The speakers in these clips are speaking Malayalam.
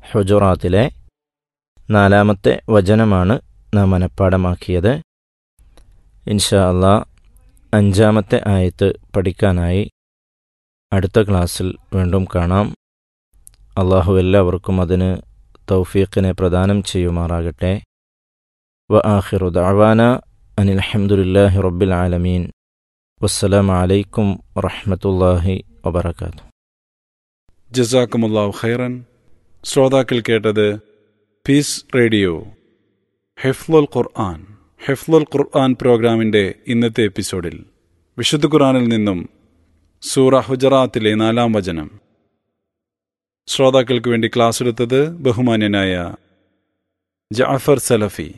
ഹുജുറാത്തിലെ നാലാമത്തെ വചനമാണ് നാം മനഃപ്പാടമാക്കിയത് ഇൻഷാ അള്ളാ അഞ്ചാമത്തെ ആയത്ത് പഠിക്കാനായി അടുത്ത ക്ലാസ്സിൽ വീണ്ടും കാണാം അള്ളാഹു എല്ലാവർക്കും അതിന് തൗഫീഖിനെ പ്രദാനം ചെയ്യുമാറാകട്ടെ വ ആഖിറു ദഅവാന അനിൽ ഹംദുലില്ലാഹി റബ്ബിൽ ആലമീൻ വസ്സലാമു അലൈക്കും വറഹ്മത്തുള്ളാഹി വബറകാതുഹു ജസാക്കുമുല്ലാവ് ഖൈറൻ ശ്രോതാക്കൾ കേട്ടത് പീസ് റേഡിയോ ഹെഫ്ലുൽ ഖുർആൻ ഹെഫ്ലുൽ ഖുർആൻ പ്രോഗ്രാമിൻ്റെ ഇന്നത്തെ എപ്പിസോഡിൽ വിശുദ്ധ ഖുർആനിൽ നിന്നും സൂറ ഹുജറാത്തിലെ നാലാം വചനം ശ്രോതാക്കൾക്ക് വേണ്ടി ക്ലാസ് എടുത്തത് ബഹുമാന്യനായ ജാഫർ സലഫി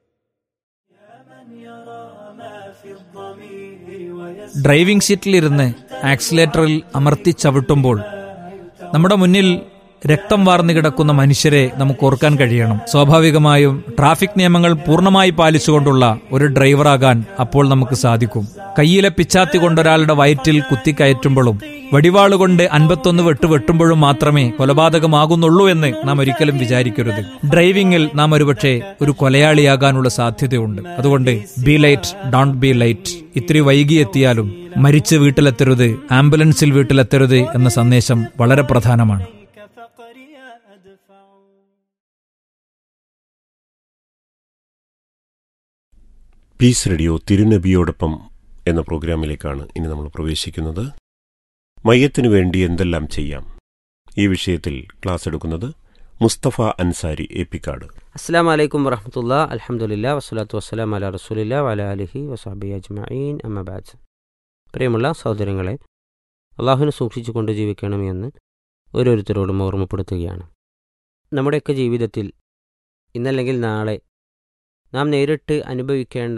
ഡ്രൈവിംഗ് സീറ്റിലിരുന്ന് ആക്സിലേറ്ററിൽ അമർത്തി ചവിട്ടുമ്പോൾ നമ്മുടെ മുന്നിൽ രക്തം വാർന്നു കിടക്കുന്ന മനുഷ്യരെ നമുക്ക് ഓർക്കാൻ കഴിയണം സ്വാഭാവികമായും ട്രാഫിക് നിയമങ്ങൾ പൂർണ്ണമായി പാലിച്ചുകൊണ്ടുള്ള ഒരു ഡ്രൈവറാകാൻ അപ്പോൾ നമുക്ക് സാധിക്കും കയ്യിലെ പിച്ചാത്തി കൊണ്ടൊരാളുടെ വയറ്റിൽ കുത്തിക്കയറ്റുമ്പോഴും വടിവാളുകൊണ്ട് അൻപത്തൊന്ന് വെട്ട് വെട്ടുമ്പോഴും മാത്രമേ കൊലപാതകമാകുന്നുള്ളൂ എന്ന് നാം ഒരിക്കലും വിചാരിക്കരുത് ഡ്രൈവിംഗിൽ നാം ഒരുപക്ഷെ ഒരു കൊലയാളിയാകാനുള്ള സാധ്യതയുണ്ട് അതുകൊണ്ട് be late don't be late ഇത്തിരി വൈകിയെത്തിയാലും മരിച്ച് വീട്ടിലെത്തരുത് ആംബുലൻസിൽ വീട്ടിലെത്തരുത് എന്ന സന്ദേശം വളരെ പ്രധാനമാണ് പീസ് റേഡിയോ തിരുനബിയോടൊപ്പം എന്ന പ്രോഗ്രാമിലേക്കാണ് ഇനി നമ്മൾ പ്രവേശിക്കുന്നത് മയ്യത്തിനു വേണ്ടി എന്തെല്ലാം ചെയ്യാം ഈ വിഷയത്തിൽ ക്ലാസ് എടുക്കുന്നത് മുസ്തഫ അൻസാരി എപ്പിക്കാട് അസ്സാം വലൈക്കും വറഹമത്തുള്ള അലഹമുല്ല വസ്സലാത്തു വസ്സലാം അല റസൂലില്ല വല അലഹി വസാബി അജ്മീൻ അമ്മബാജ് പ്രിയമുള്ള സഹോദരങ്ങളെ അള്ളാഹുവിനെ സൂക്ഷിച്ചുകൊണ്ട് ജീവിക്കണമെന്ന് ഓരോരുത്തരോടും ഓർമ്മപ്പെടുത്തുകയാണ് നമ്മുടെയൊക്കെ ജീവിതത്തിൽ ഇന്നല്ലെങ്കിൽ നാളെ നാം നേരിട്ട് അനുഭവിക്കേണ്ട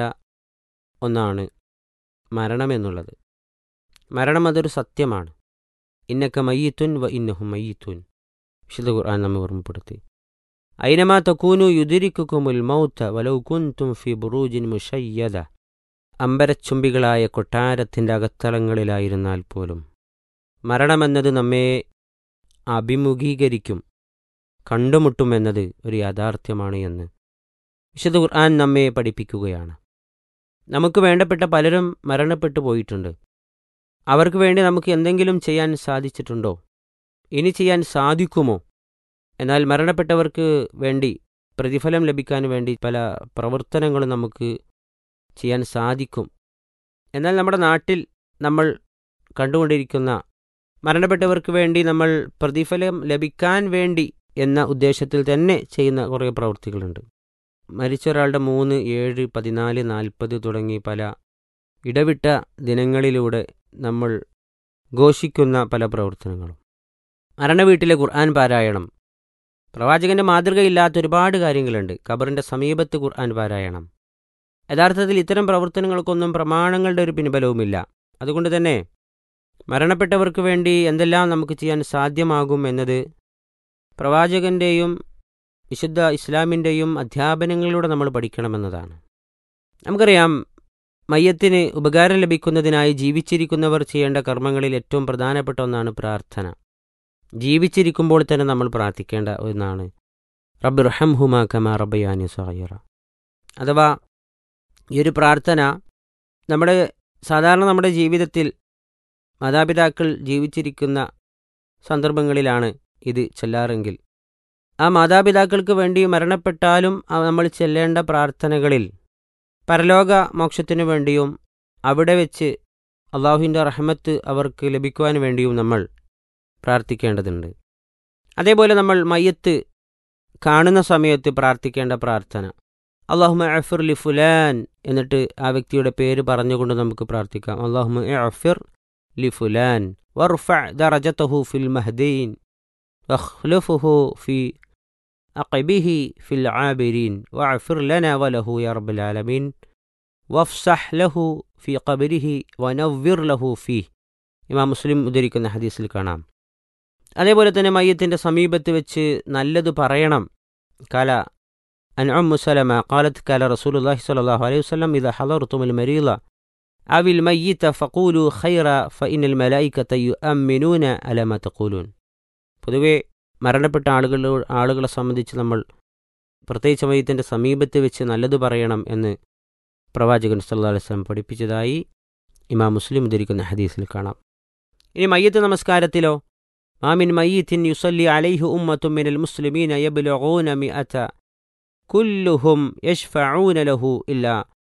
ഒന്നാണ് മരണമെന്നുള്ളത് മരണം അതൊരു സത്യമാണ് ഇന്നക്ക മയ്യത്തുൻ വ ഇന്നഹും മയ്യത്തുൻ വിശുദ്ധ ഖുർആൻ നമ്മെ ഓർമ്മപ്പെടുത്തി ഐനമാ തക്കൂനു യുദിരിക്കുമുൽ മൗത്ത വലൗ കുന്തും ഫി ബുറൂജിൻ മുഷയ്യദ അമ്പരച്ചുംബികളായ കൊട്ടാരത്തിൻ്റെ അകത്തളങ്ങളിലായിരുന്നാൽ പോലും മരണമെന്നത് നമ്മെ അഭിമുഖീകരിക്കും കണ്ടുമുട്ടുമെന്നത് ഒരു യാഥാർത്ഥ്യമാണ് എന്ന് വിശുദ്ധ ഖുർആൻ നമ്മെ പഠിപ്പിക്കുകയാണ് നമുക്ക് വേണ്ടപ്പെട്ട പലരും മരണപ്പെട്ടു പോയിട്ടുണ്ട് അവർക്ക് വേണ്ടി നമുക്ക് എന്തെങ്കിലും ചെയ്യാൻ സാധിച്ചിട്ടുണ്ടോ ഇനി ചെയ്യാൻ സാധിക്കുമോ എന്നാൽ മരണപ്പെട്ടവർക്ക് വേണ്ടി പ്രതിഫലം ലഭിക്കാൻ വേണ്ടി പല പ്രവർത്തനങ്ങളും നമുക്ക് ചെയ്യാൻ സാധിക്കും എന്നാൽ നമ്മുടെ നാട്ടിൽ നമ്മൾ കണ്ടുകൊണ്ടിരിക്കുന്ന മരണപ്പെട്ടവർക്ക് വേണ്ടി നമ്മൾ പ്രതിഫലം ലഭിക്കാൻ വേണ്ടി എന്ന ഉദ്ദേശത്തിൽ തന്നെ ചെയ്യുന്ന കുറേ പ്രവൃത്തികളുണ്ട് മരിച്ച ഒരാളുടെ മൂന്ന് ഏഴ് പതിനാല് നാൽപ്പത് തുടങ്ങി പല ഇടവിട്ട ദിനങ്ങളിലൂടെ നമ്മൾ ഘോഷിക്കുന്ന പല പ്രവർത്തനങ്ങളും മരണവീട്ടിലെ ഖുർആൻ പാരായണം പ്രവാചകന്റെ മാതൃകയില്ലാത്ത ഒരുപാട് കാര്യങ്ങളുണ്ട് ഖബറിന്റെ സമീപത്ത് ഖുർആൻ പാരായണം യഥാർത്ഥത്തിൽ ഇത്തരം പ്രവർത്തനങ്ങൾക്കൊന്നും പ്രമാണങ്ങളുടെ ഒരു പിൻബലവുമില്ല അതുകൊണ്ട് തന്നെ മരണപ്പെട്ടവർക്ക് വേണ്ടി എന്തെല്ലാം നമുക്ക് ചെയ്യാൻ സാധ്യമാകും എന്നത് പ്രവാചകന്റെയും വിശുദ്ധ ഇസ്ലാമിൻ്റെയും അധ്യാപനങ്ങളിലൂടെ നമ്മൾ പഠിക്കണമെന്നതാണ് നമുക്കറിയാം മയ്യത്തിന് ഉപകാരം ലഭിക്കുന്നതിനായി ജീവിച്ചിരിക്കുന്നവർ ചെയ്യേണ്ട കർമ്മങ്ങളിൽ ഏറ്റവും പ്രധാനപ്പെട്ട ഒന്നാണ് പ്രാർത്ഥന ജീവിച്ചിരിക്കുമ്പോൾ തന്നെ നമ്മൾ പ്രാർത്ഥിക്കേണ്ട ഒന്നാണ് റബ്ബ് റഹം ഹുമാ കമാ റബ്ബയാനി സായിറ അഥവാ ഈ ഒരു പ്രാർത്ഥന നമ്മുടെ സാധാരണ നമ്മുടെ ജീവിതത്തിൽ മാതാപിതാക്കൾ ജീവിച്ചിരിക്കുന്ന സന്ദർഭങ്ങളിലാണ് ഇത് ചെല്ലാറെങ്കിൽ ആ മാതാപിതാക്കൾക്ക് വേണ്ടി മരണപ്പെട്ടാലും നമ്മൾ ചെല്ലേണ്ട പ്രാർത്ഥനകളിൽ പരലോക മോക്ഷത്തിനു വേണ്ടിയും അവിടെ വെച്ച് അള്ളാഹുവിൻ്റെ റഹ്മത്ത് അവർക്ക് ലഭിക്കുവാൻ വേണ്ടിയും നമ്മൾ പ്രാർത്ഥിക്കേണ്ടതുണ്ട് അതേപോലെ നമ്മൾ മയ്യത്ത് കാണുന്ന സമയത്ത് പ്രാർത്ഥിക്കേണ്ട പ്രാർത്ഥന അള്ളാഹുമ അഫിർ ലി ഫുലാൻ എന്നിട്ട് ആ വ്യക്തിയുടെ പേര് പറഞ്ഞുകൊണ്ട് നമുക്ക് പ്രാർത്ഥിക്കാം അള്ളാഹുമ അഫിർ ലി ഫുലാൻ വർഫ ദറജതഹു ഫിൽ മഹദീൻ വഖ്ലുഫുഹു ഫി أقبه في العابرين واغفر لنا وله يا رب العالمين وافسح له في قبره ونور له فيه ഇമാം മുസ്ലിം ഉദ്ധരിക്കുന്ന ഹദീസിൽ കാണാം അതേപോലെ തന്നെ മയ്യത്തിൻ്റെ സമീപത്ത് വെച്ച് നല്ലത് പറയണം കല عن أم سلمة قالت قال رسول الله صلى الله عليه وسلم إذا حضرتم المريض أو الميت فقولوا خيرا فإن الملائكة يؤمنون على ما تقولون പൊതുവെ മരണപ്പെട്ട ആളുകളോ ആളുകളെ സംബന്ധിച്ച് നമ്മൾ പ്രത്യേകിച്ച് മയ്യത്തിൻ്റെ സമീപത്ത് വെച്ച് നല്ലത് പറയണം എന്ന് പ്രവാചകൻ സല്ലല്ലാഹു അലൈഹി വസല്ലം പഠിപ്പിച്ചതായി ഇമാം മുസ്ലിം ഉദ്ധരിക്കുന്ന ഹദീസിൽ കാണാം ഇനി മയ്യത്ത് നമസ്കാരത്തിലോ മാമിൻ മയ്യത്തിൻ യുസല്ലി അലൈഹു ഉമ്മത്തും മിനൽ മുസ്ലിമീന യബ്ലുഗൂന മിഅത കുല്ലുഹും യശ്ഫഊന ലഹു ഇല്ല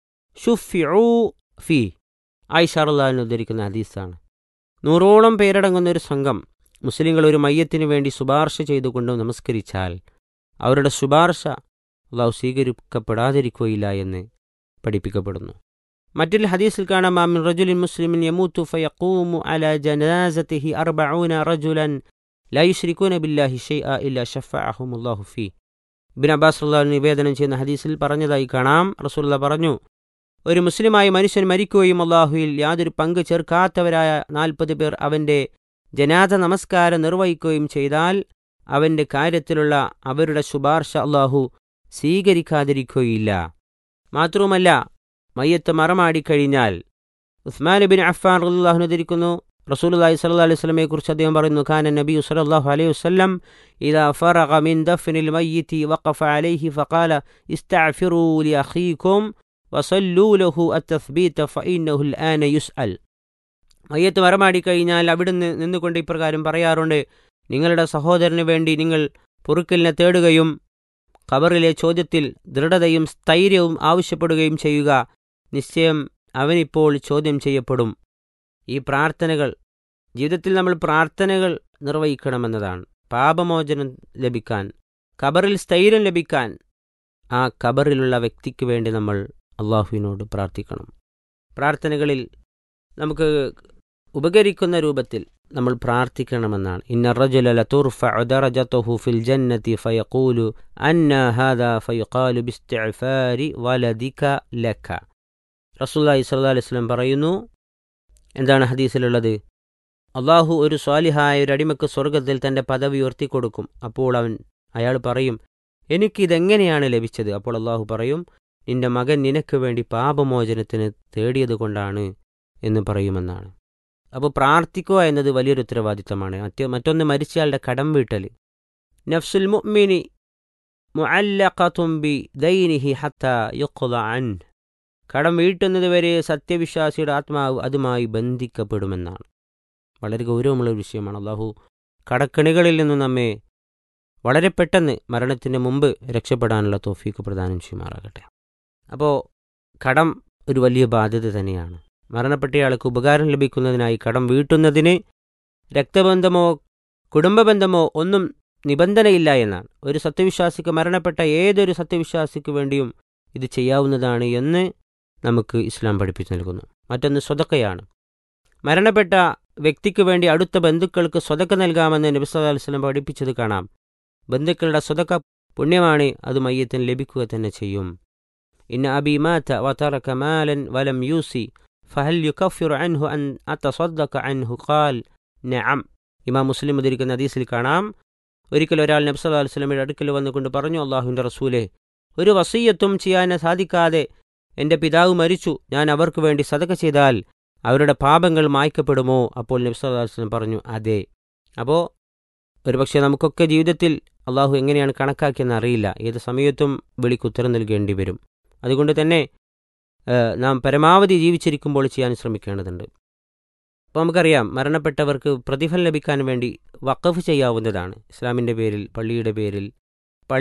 ഷുഫിഉ ഫീ ആയിഷ റളിയല്ലാഹു ഉദ്ധരിക്കുന്ന ഹദീസാണ് നൂറോളം പേരടങ്ങുന്ന ഒരു സംഘം മുസ്ലിങ്ങൾ ഒരു മയ്യത്തിന് വേണ്ടി ശുപാർശ ചെയ്തുകൊണ്ട് നമസ്കരിച്ചാൽ അവരുടെ ശുപാർശ അള്ളാഹു സ്വീകരിക്കപ്പെടാതിരിക്കുകയില്ല എന്ന് പഠിപ്പിക്കപ്പെടുന്നു മറ്റൊരു ഹദീസിൽ കാണാം മാമിൻ റജുലിൻ മുസ്ലിമിൻ യമൂത്തു ഫയഖൂമു അല ജനാസതിഹി അർബഊന റജുലൻ ലാ യുശ്രികൂന ബില്ലാഹി ഷൈഅ ഇല്ല ഷഫഅഹുമുല്ലാഹു ഫീ ഇബ്ൻ അബ്ബാസ് റളിയല്ലാഹു അൻഹു നിവേദനം ചെയ്യുന്ന ഹദീസിൽ പറഞ്ഞതായി കാണാം റസൂലുള്ള പറഞ്ഞു ഒരു മുസ്ലിമായ മനുഷ്യൻ മരിക്കുകയും അള്ളാഹുവിൽ യാതൊരു പങ്ക് ചേർക്കാത്തവരായ നാൽപ്പത് പേർ അവൻ്റെ ജനാഥ നമസ്കാരം നിർവഹിക്കുകയും ചെയ്താൽ അവൻ്റെ കാര്യത്തിലുള്ള അവരുടെ ശുപാർശ അള്ളാഹു സ്വീകരിക്കാതിരിക്കുകയില്ല മാത്രവുമല്ല മയ്യത്ത് മറമാടിക്കഴിഞ്ഞാൽ ഉസ്മാൻ ബിൻ അഫ്ഫാൻ റളിയല്ലാഹു ധരിക്കുന്നു റസൂലുള്ളാഹി സ്വല്ലല്ലാഹു അലൈഹി വസല്ലമയെ കുറിച്ച് അദ്ദേഹം പറയുന്നു ഖാന നബി സ്വല്ലല്ലാഹു അലൈഹി വസല്ലം ഇദാ ഫറഗ മിൻ ദഫ്നിൽ മയ്യിതി വഖഫ അലൈഹി ഫഖാല ഇസ്തഅഫിറൂ ലി അഖീകും വസല്ലൂ ലഹു അത്തസ്ബീത ഫഇന്നഹു അൽആന യുസ്അൽ മയ്യത്ത് മറമാടിക്കഴിഞ്ഞാൽ അവിടുന്ന് നിന്നുകൊണ്ട് ഇപ്രകാരം പറയാറുണ്ട് നിങ്ങളുടെ സഹോദരന് വേണ്ടി നിങ്ങൾ പൊറുക്കലിനെ തേടുകയും ഖബറിലെ ചോദ്യത്തിൽ ദൃഢതയും സ്ഥൈര്യവും ആവശ്യപ്പെടുകയും ചെയ്യുക നിശ്ചയം അവനിപ്പോൾ ചോദ്യം ചെയ്യപ്പെടും ഈ പ്രാർത്ഥനകൾ ജീവിതത്തിൽ നമ്മൾ പ്രാർത്ഥനകൾ നിർവഹിക്കണമെന്നതാണ് പാപമോചനം ലഭിക്കാൻ ഖബറിൽ സ്ഥൈര്യം ലഭിക്കാൻ ആ ഖബറിലുള്ള വ്യക്തിക്ക് വേണ്ടി നമ്മൾ അള്ളാഹുവിനോട് പ്രാർത്ഥിക്കണം പ്രാർത്ഥനകളിൽ നമുക്ക് ഉപകരിക്കുന്ന രൂപത്തിൽ നമ്മൾ പ്രാർത്ഥിക്കണമെന്നാണ് ഇന്ന റജുല ലതുർഫഉ ദറജതുഹു ഫിൽ ജന്നതി ഫയഖൂലു അന്ന ഹാദാ ഫയുഖാലു ബിസ്തിഅഫാരി വലദിക ലക റസൂലുള്ളാഹി സ്വല്ലല്ലാഹു അലൈഹി വസല്ലം പറയുന്നു എന്താണ് ഹദീസിലുള്ളത് അള്ളാഹു ഒരു സ്വാലിഹായ ഒരു അടിമക്ക് സ്വർഗത്തിൽ തൻ്റെ പദവി ഉയർത്തിക്കൊടുക്കും അപ്പോൾ അവൻ അയാൾ പറയും എനിക്കിതെങ്ങനെയാണ് ലഭിച്ചത് അപ്പോൾ അള്ളാഹു പറയും നിന്റെ മകൻ നിനക്ക് വേണ്ടി പാപമോചനത്തിന് തേടിയത് കൊണ്ടാണ് എന്ന് പറയുമെന്നാണ് അപ്പോൾ പ്രാർത്ഥിക്കുക എന്നത് വലിയൊരു ഉത്തരവാദിത്തമാണ് മറ്റേ മറ്റൊന്ന് മരിച്ചയാളുടെ കടം വീട്ടൽ നഫ്സുൽ മുഅ്മിനി മുഅല്ലഖത്തും ബി ദൈനിഹി ഹത്ത യുഖ്ള അൻ കടം വീട്ടുന്നത് വരെ സത്യവിശ്വാസിയുടെ ആത്മാവ് അതുമായി ബന്ധിക്കപ്പെടുമെന്നാണ് വളരെ ഗൗരവമുള്ള ഒരു വിഷയമാണ് അള്ളാഹു കടക്കണികളിൽ നിന്നും നമ്മെ വളരെ പെട്ടെന്ന് മരണത്തിന് മുമ്പ് രക്ഷപ്പെടാനുള്ള തോഫീക്ക് പ്രദാനം ചെയ്യുമാറാകട്ടെ അപ്പോൾ കടം ഒരു വലിയ ബാധ്യത തന്നെയാണ് മരണപ്പെട്ടയാൾക്ക് ഉപകാരം ലഭിക്കുന്നതിനായി കടം വീട്ടുന്നതിന് രക്തബന്ധമോ കുടുംബബന്ധമോ ഒന്നും നിബന്ധനയില്ല എന്നാണ് ഒരു സത്യവിശ്വാസിക്ക് മരണപ്പെട്ട ഏതൊരു സത്യവിശ്വാസിക്ക് വേണ്ടിയും ഇത് ചെയ്യാവുന്നതാണ് എന്ന് നമുക്ക് ഇസ്ലാം പഠിപ്പിച്ചു നൽകുന്നു മറ്റൊന്ന് സ്വതക്കയാണ് മരണപ്പെട്ട വ്യക്തിക്ക് വേണ്ടി അടുത്ത ബന്ധുക്കൾക്ക് സ്വതക്ക നൽകാമെന്ന് നബി സല്ലല്ലാഹു അലൈഹി വസല്ലം പഠിപ്പിച്ചത് കാണാം ബന്ധുക്കളുടെ സ്വതക്ക പുണ്യമാണ് അത് മയ്യത്തിന് ലഭിക്കുക തന്നെ ചെയ്യും ഇന്ന അബി മാത വതറക മാലൻ വലം യൂസി ഫഹൽ യുകഫിറു അൻഹു അൻ അത്തസദ്ദഖ അൻഹു ഖാൽ നഅം ഇമാം മുസ്ലിം ഉദ്ധരിക്കുന്ന ഹദീസിൽ കാണാം ഒരിക്കൽ ഒരാൾ നബി സല്ലല്ലാഹു അലൈഹി വസല്ലമയുടെ അടുക്കൽ വന്നുകൊണ്ട് പറഞ്ഞു അള്ളാഹുവിൻ്റെ റസൂലെ ഒരു വസീയത്തും ചെയ്യാൻ സാധിക്കാതെ എൻ്റെ പിതാവ് മരിച്ചു ഞാൻ അവർക്ക് വേണ്ടി സതക ചെയ്താൽ അവരുടെ പാപങ്ങൾ മായ്ക്കപ്പെടുമോ അപ്പോൾ നബി സല്ലല്ലാഹു അലൈഹി വസല്ലം പറഞ്ഞു അതെ അപ്പോൾ ഒരുപക്ഷെ നമുക്കൊക്കെ ജീവിതത്തിൽ അള്ളാഹു എങ്ങനെയാണ് കണക്കാക്കിയെന്ന് അറിയില്ല ഏത് സമയത്തും വിളിക്ക് ഉത്തരം നൽകേണ്ടി വരും അതുകൊണ്ട് തന്നെ നാം പരമാവധി ജീവിച്ചിരിക്കുമ്പോൾ ചെയ്യാൻ ശ്രമിക്കേണ്ടതുണ്ട് അപ്പോൾ നമുക്കറിയാം മരണപ്പെട്ടവർക്ക് പ്രതിഫലം ലഭിക്കാൻ വേണ്ടി വഖഫ് ചെയ്യാവുന്നതാണ് ഇസ്ലാമിൻ്റെ പേരിൽ പള്ളിയുടെ പേരിൽ